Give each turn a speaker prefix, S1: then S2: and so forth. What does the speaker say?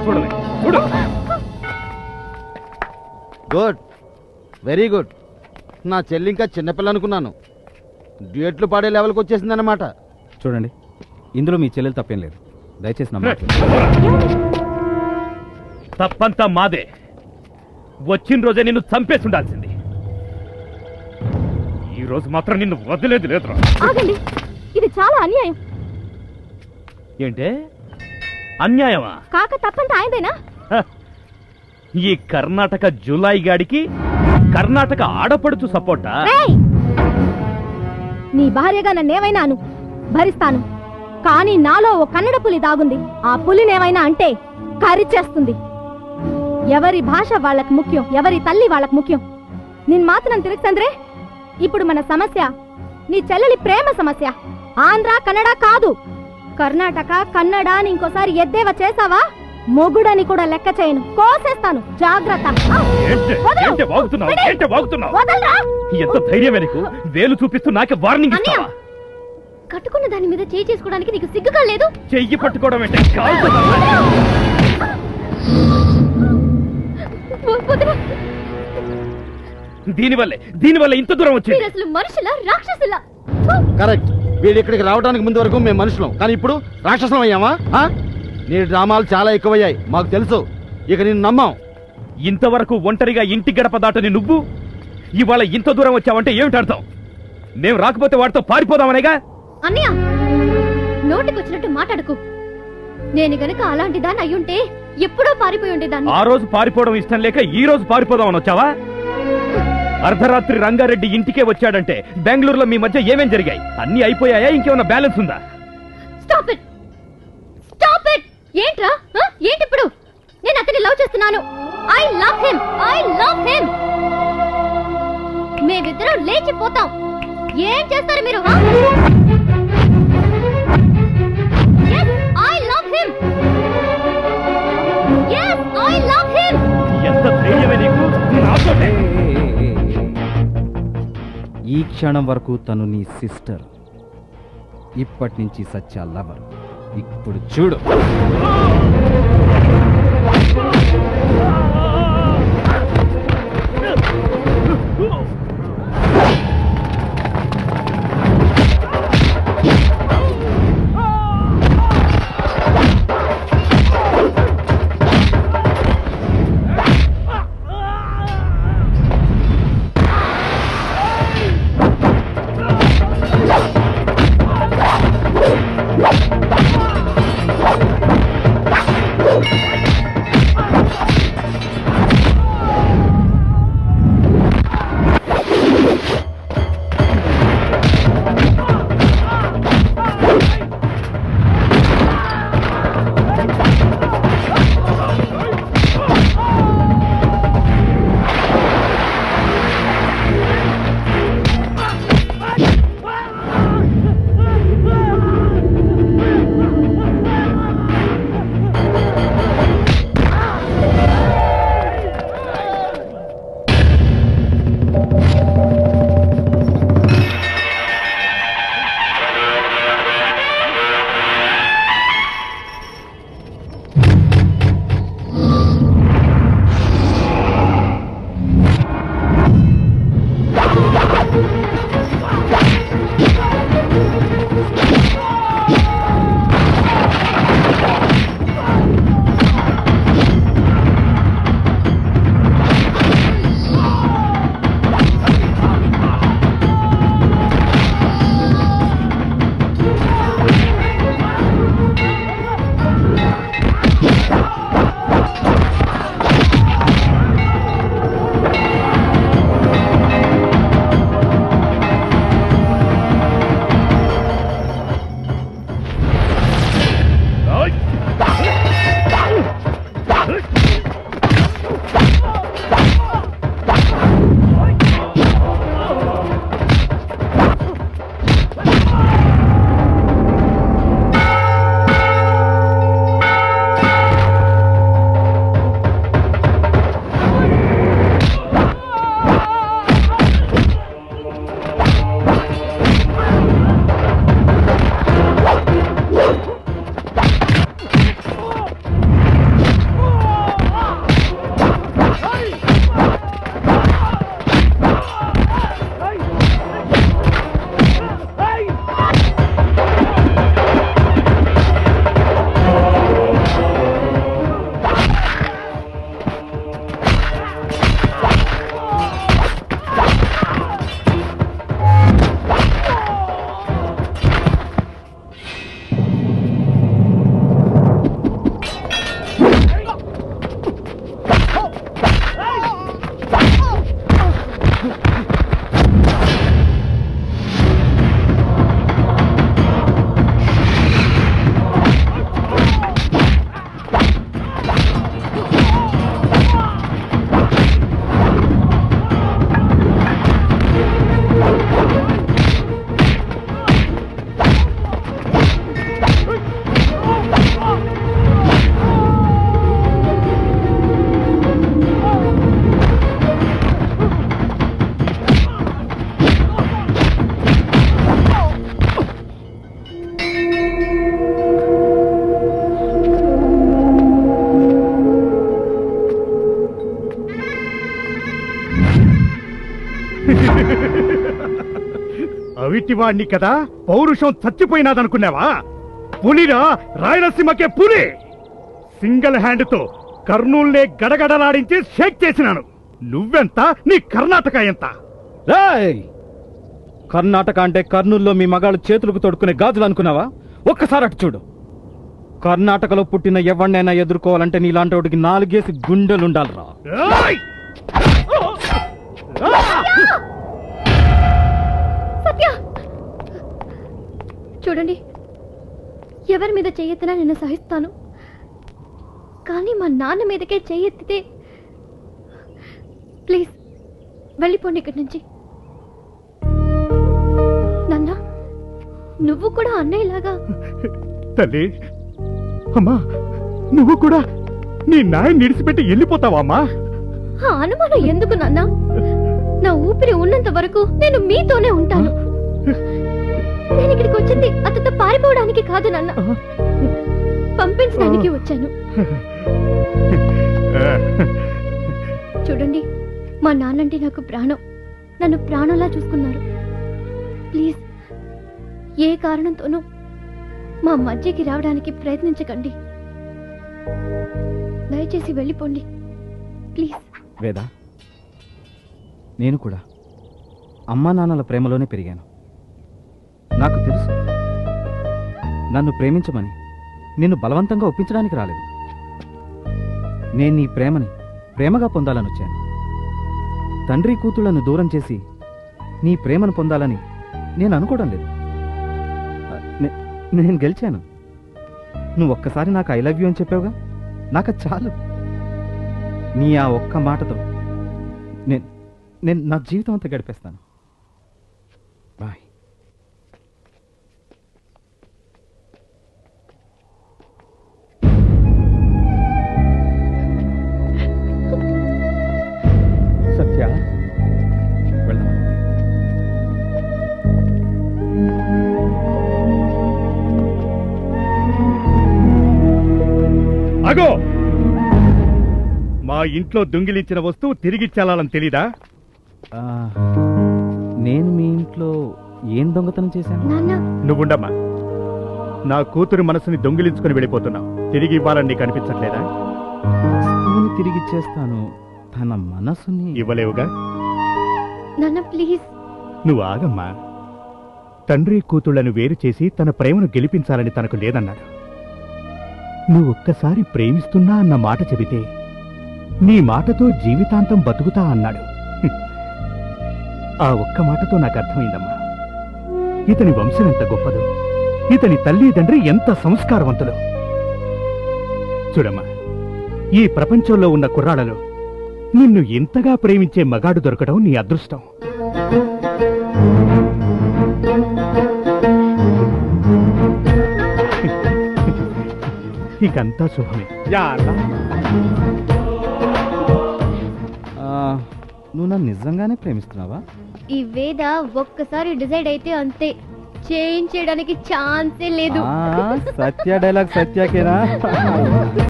S1: చూడలే చూడు
S2: good very good నా చెల్లి ఇంకా చిన్నపిల్ల అనుకున్నాను డ్యూయట్లు పాడే లెవెల్కి వచ్చేసిందన్నమాట
S3: చూడండి ఇందులో మీ చెల్లెలు తప్పేం లేదు దయచేసి నమ్మ
S1: తప్పంతా మాదే వచ్చిన రోజే నిన్ను చంపేసి ఉండాల్సింది ఈ రోజు మాత్రం నిన్ను వదిలేదు లేదురా
S4: ఆగండి ఇది చాలా అన్యాయం
S1: ఏంటే అన్యాయమా
S4: కాక తప్పంత ఆయనదేనా
S1: హ. ఈ కర్ణాటక జులాయి గాడికి కర్ణాటక ఆడపడుచు సపోర్టా
S4: రేయ్! నీ భార్యగా నన్నేమైనా అను భరిస్తాను కానీ నాలో ఓ కన్నడ పులి దాగుంది ఆ పులినేమైనా అంటే కరిచేస్తుంది ఎవరి భాష వాళ్ళకు ముఖ్యం ఎవరి తల్లి వాళ్ళకు ముఖ్యం నిన్ మాత్రం తిరుగుతంద్రే ఇప్పుడు మన సమస్య నీ చెల్లెలి ప్రేమ సమస్య ఆంధ్ర కన్నడ కాదు కర్ణాటక కన్నడ అని ఇంకోసారి ఎద్దేవా చేసావా మొగుడని కూడా లెక్క చేయను కోసేస్తాను జాగ్రత్త ఆ!
S1: ఏంటే
S4: వదలు!
S1: ఏంటే వాగుతున్నావు
S4: విడి!
S1: ఏంటే వాగుతున్నావు
S4: వదలరా!
S1: ఎంత ధైర్యమే నీకు వేలు చూపిస్తూ నాకే వార్నింగ్
S4: అన్నయ్య!
S1: ఇస్తావా
S4: కట్టుకున్న దాని మీద చేయి చేసుకోవడానికి నీకు సిగ్గుగా లేదు
S1: చెయ్యి పట్టుకోవడం ఏంటే కాల్చుతా.
S4: వదలు!
S1: దీనివల్లే దీనివల్ల ఇంత దూరం వచ్చింది
S4: మీరు అసలు మనుషుల రాక్షసుల
S2: కరెక్ట్ వీడు ఇక్కడికి రావడానికి ముందు వరకు మేము మనుషులం కానీ ఇప్పుడు రాక్షసులం అయ్యామా ఆ? నీ డ్రామాలు చాలా ఎక్కువయ్యాయి మాకు తెలుసు ఇక నేను నమ్మాం
S1: ఇంతవరకు ఒంటరిగా ఇంటి గడప దాటని నువ్వు ఇవాళ ఇంత దూరం వచ్చావంటే ఏమిటి అర్థం మేము రాకపోతే వాడితో పారిపోదామనేగా
S4: అన్నయ్య నోటికొచ్చినట్టు మాట్లాడకు నేను గనక అలాంటి దాన్ని అయ్యుంటే ఎప్పుడో పారిపోయి ఉండేదాన్ని
S1: ఆ రోజు పారిపోవడం ఇష్టం లేక ఈ రోజు పారిపోదామని వచ్చావా అర్ధరాత్రి రంగారెడ్డి ఇంటికే వచ్చాడంటే బెంగళూరులో మీ మధ్య ఏమేం జరిగాయి అన్ని అయిపోయాయా ఇంకేమన్నా బ్యాలెన్స్ ఉందా
S4: స్టాప్ ఇట్ స్టాప్ ఇట్ ఏంట్రా ఆ? ఏంటి ఇప్పుడు నేను అతన్ని లవ్ చేస్తున్నాను I love him I love him మేమిద్దరం లేచిపోతాం ఏం చేస్తారు మీరు I love him I love him
S1: ఎంత ధైర్యమే నీకు నాతోటే.
S3: ఈ క్షణం వరకు తను నీ సిస్టర్ ఇప్పటి నుంచి సత్య లవర్ ఇప్పుడు చూడు
S4: ఆ
S1: పిట్టివాణ్ణి కదా పౌరుషం చచ్చిపోయినాదనుకున్నావా పులిరా రాయలసీమకే పులి సింగిల్ హ్యాండ్ తో కర్నూల్నే గడగడలాడించి షేక్ చేసినాను నువ్వెంత నీ కర్ణాటక ఎంత
S3: రేయ్ కర్ణాటక అంటే కర్నూల్లో మీ మగాళ్ళు చేతులకు తొడుక్కునే గాజులు అనుకున్నావా ఒక్కసారి అటు చూడు కర్ణాటకలో పుట్టిన ఎవరినైనా ఎదుర్కోవాలంటే నీలాంటి వాడికి నాలుగేసి గుండెలుండాలిరా
S1: ఏయ్!
S4: సత్య చూడండి ఎవరి మీద చెయ్యెత్తినా నేను సహిస్తాను కానీ మా నాన్న మీదకే చెయ్యెత్తితే ప్లీజ్ వెళ్ళిపోండి ఇక్కడి నుంచి నాన్న నువ్వు కూడా అన్నయ్యలాగా
S1: తల్లి అమ్మా నువ్వు కూడా నీ నాయన్ని నిడిచిపెట్టి వెళ్ళిపోతావా అమ్మా
S4: ఆ అనుమానం ఎందుకు నాన్న నా ఊపిరి ఉన్నంత వరకు నేను మీతోనే ఉంటాను నేను ఇక్కడికి వచ్చింది అతనితో పారిపోవడానికి కాదు నాన్న పంపించడానికి వచ్చాను చూడండి మా నాన్నంటే నాకు ప్రాణం నన్ను ప్రాణంలా చూసుకున్నారు ప్లీజ్ ఏ కారణంతోనూ మా మధ్యకి రావడానికి ప్రయత్నించకండి దయచేసి వెళ్ళిపోండి ప్లీజ్
S3: వేద నేను కూడా అమ్మా నాన్నల ప్రేమలోనే పెరిగాను నాకు తెలుసు నన్ను ప్రేమించమని నిన్ను బలవంతంగా ఒప్పించడానికి రాలేదు నేను నీ ప్రేమని ప్రేమగా పొందాలని వచ్చాను తండ్రి కూతుళ్లను దూరం చేసి నీ ప్రేమను పొందాలని నేను అనుకోవడం లేదు నే- నేను గెలిచాను నువ్వు ఒక్కసారి నాకు ఐ లవ్ యూ అని చెప్పావుగా నాకు అది చాలు నీ ఆ ఒక్క మాటతో నేను నేను నా జీవితం అంతా గడిపేస్తాను బాయ్ సత్య వెళ్దామా
S1: అగో మా ఇంట్లో దొంగిలించిన వస్తువు తిరిగి చెల్లాలని తెలీదా
S3: ఆ, నేను మీ ఇంట్లో ఏం దొంగతనం చేశాను
S4: నాన్న
S1: నువ్వుండమ్మా నా కూతురు మనసుని దొంగిలించుకుని వెళ్ళిపోతున్నావు తిరిగి ఇవ్వాలని నీకు అనిపించట్లేదా
S3: వస్తువుని తిరిగి ఇచ్చేస్తాను తన మనసుని
S1: ఇవ్వలేవుగా
S4: నాన్న ప్లీజ్
S1: నువ్వు ఆగమ్మా తండ్రి కూతుళ్లను వేరు చేసి తన ప్రేమను గెలిపించాలని తనకు లేదన్నాడు నువ్వు ఒక్కసారి ప్రేమిస్తున్నా అన్న మాట చెబితే నీ మాటతో జీవితాంతం బతుకుతా అన్నాడు హ్మ్. ఆ ఒక్క మాటతో నాకు అర్థమైందమ్మా ఇతని వంశం ఎంత గొప్పదో ఇతని తల్లి తండ్రి ఎంత సంస్కారవంతులు చూడమ్మా ఈ ప్రపంచంలో ఉన్న కుర్రాళ్ళలో నిన్ను ఇంతగా ప్రేమించే మగాడు దొరకడం నీ అదృష్టం ఇకంతా శుభమే
S3: ఆ, నువ్వు నన్ను నిజంగానే ప్రేమిస్తున్నావా
S4: ఈ వేద ఒక్కసారి డిసైడ్ అయితే అంతే చేంజ్ చేయడానికి ఛాన్సే లేదు
S3: ఆ, సత్య డైలాగ్ సత్యాకేనా